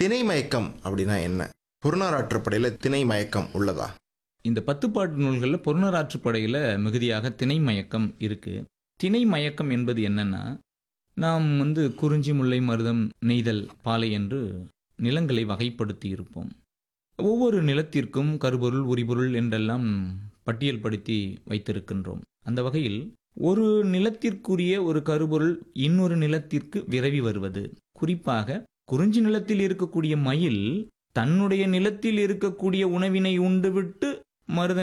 திணை மயக்கம் அப்படின்னா என்ன புறநாராற்றுப்படையில திணை மயக்கம் உள்ளதா இந்த பத்து பாட்டு நூல்களில் பொருணராற்றுப்படையில் மிகுதியாக திணை மயக்கம் இருக்கு திணை மயக்கம் என்பது என்னன்னா நாம் வந்து குறிஞ்சி முல்லை மருதம் நெய்தல் பாலை என்று நிலங்களை வகைப்படுத்தி இருப்போம் ஒவ்வொரு நிலத்திற்கும் கருபொருள் உரிபொருள் என்றெல்லாம் பட்டியல் படுத்தி வைத்திருக்கின்றோம் அந்த வகையில் ஒரு நிலத்திற்குரிய ஒரு கருபொருள் இன்னொரு நிலத்திற்கு விரவி வருவது குறிப்பாக குறிஞ்சி நிலத்தில் இருக்கக்கூடிய மயில் தன்னுடைய நிலத்தில் இருக்கக்கூடிய உணவினை உண்டுவிட்டு மருத